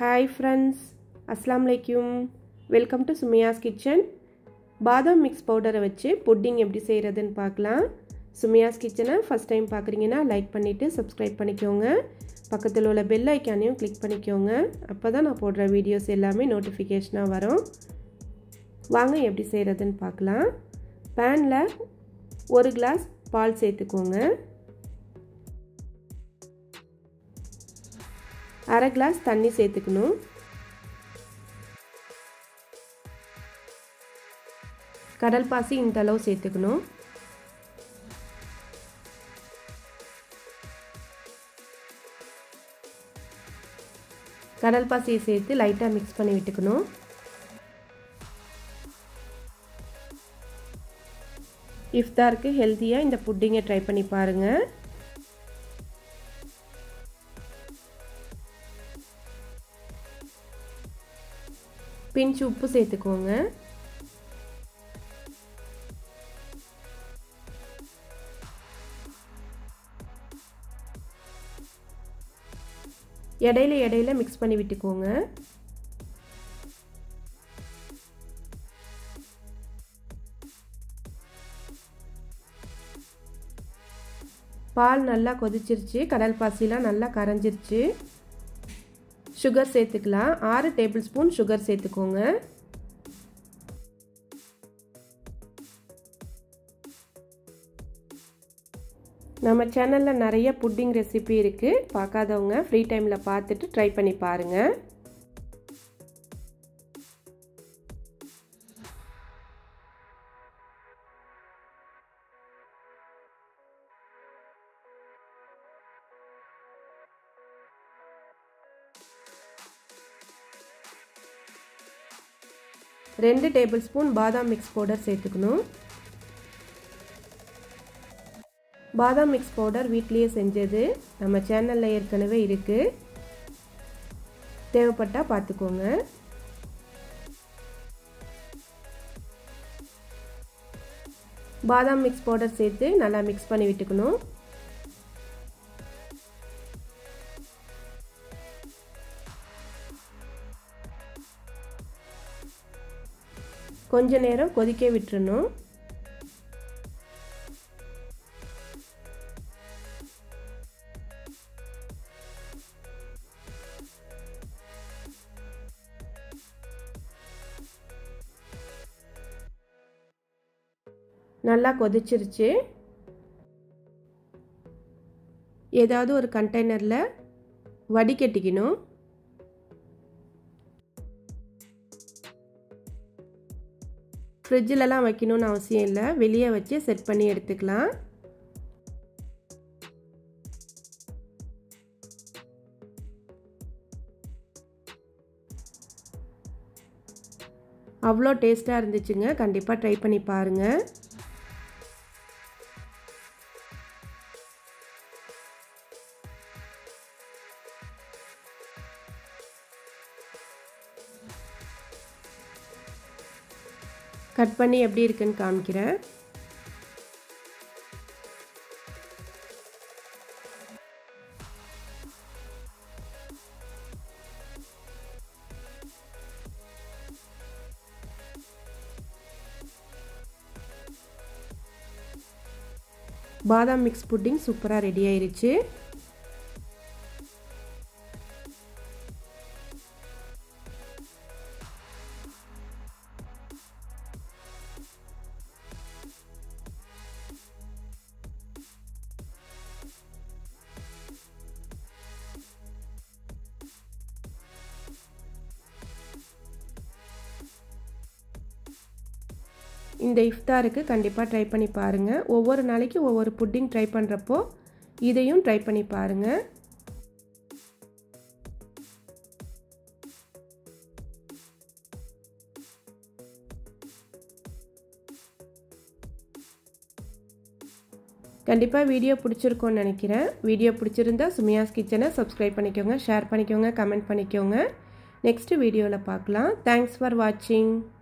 hi friends அஸ்லாம் வலைக்கும் welcome to Sumaiya's kitchen பாதாம் மிக்ஸ் பவுடரை வச்சு புட்டிங் எப்படி செய்கிறதுன்னு பார்க்கலாம் சுமையாஸ் கிச்சனை ஃபஸ்ட் டைம் பார்க்குறீங்கன்னா லைக் பண்ணிவிட்டு சப்ஸ்கிரைப் பண்ணிக்கோங்க பக்கத்தில் உள்ள பெல் ஐக்கானையும் கிளிக் பண்ணிக்கோங்க அப்போ தான் நான் போடுற வீடியோஸ் எல்லாமே நோட்டிஃபிகேஷனாக வரும் வாங்க எப்படி செய்கிறதுன்னு பார்க்கலாம் பேனில் ஒரு கிளாஸ் பால் சேர்த்துக்கோங்க அரை கிளாஸ் தண்ணி சேர்த்துக்கணும் கடல் பாசி இந்த அளவு சேர்த்துக்கணும் கடல் பாசியை சேர்த்து லைட்டாக மிக்ஸ் பண்ணி விட்டுக்கணும் இஃப்தாருக்கு ஹெல்த்தியாக இந்த புட்டிங்கை ட்ரை பண்ணி பாருங்கள் பிஞ்சு உப்பு சேர்த்துக்கோங்க இடையில இடையில மிக்ஸ் பண்ணி விட்டுக்கோங்க பால் நல்லா கொதிச்சிருச்சு கடல் பாசிலாம் நல்லா கரைஞ்சிருச்சு சுகர் சேர்த்துக்கலாம் ஆறு டேபிள் ஸ்பூன் சுகர் சேர்த்துக்கோங்க நம்ம சேனலில் நிறைய புட்டிங் ரெசிபி இருக்குது பார்க்காதவங்க ஃப்ரீ டைமில் பார்த்துட்டு ட்ரை பண்ணி பாருங்கள் ரெண்டு டேபிள் ஸ்பூன் பாதாம் மிக்ஸ் பவுடர் சேர்த்துக்கணும் பாதாம் மிக்ஸ் பவுடர் வீட்லேயே செஞ்சது நம்ம சேனலில் ஏற்கனவே இருக்குது தேவைப்பட்டால் பார்த்துக்கோங்க பாதாம் மிக்ஸ் பவுடர் சேர்த்து நல்லா மிக்ஸ் பண்ணி விட்டுக்கணும் கொஞ்ச நேரம் கொதிக்க விட்டுறணும் நல்லா கொதிச்சிருச்சு ஏதாவது ஒரு கண்டெய்னரில் வடிகட்டிக்கணும் ஃப்ரிட்ஜிலலாம் வைக்கணும்னு அவசியம் இல்லை வெளியே வச்சு செட் பண்ணி எடுத்துக்கலாம் அவ்வளோ டேஸ்ட்டாக இருந்துச்சுங்க கண்டிப்பாக ட்ரை பண்ணி பாருங்கள் கட் பண்ணி எப்படி இருக்குன்னு காமிக்கிறேன் பாதாம் மிக்ஸ் புட்டிங் சூப்பராக ரெடி ஆயிருச்சு இந்த இஃப்தாருக்கு கண்டிப்பாக ட்ரை பண்ணி பாருங்கள் ஒவ்வொரு நாளைக்கு ஒவ்வொரு புட்டிங் ட்ரை பண்ணுறப்போ இதையும் ட்ரை பண்ணி பாருங்கள் கண்டிப்பாக வீடியோ பிடிச்சிருக்கோன்னு நினைக்கிறேன் வீடியோ பிடிச்சிருந்தா சுமியாஸ் கிச்சனை சப்ஸ்கிரைப் பண்ணிக்கோங்க ஷேர் பண்ணிக்கோங்க கமெண்ட் பண்ணிக்கோங்க நெக்ஸ்ட் வீடியோவில் பார்க்கலாம் தேங்க்ஸ் ஃபார் வாட்சிங்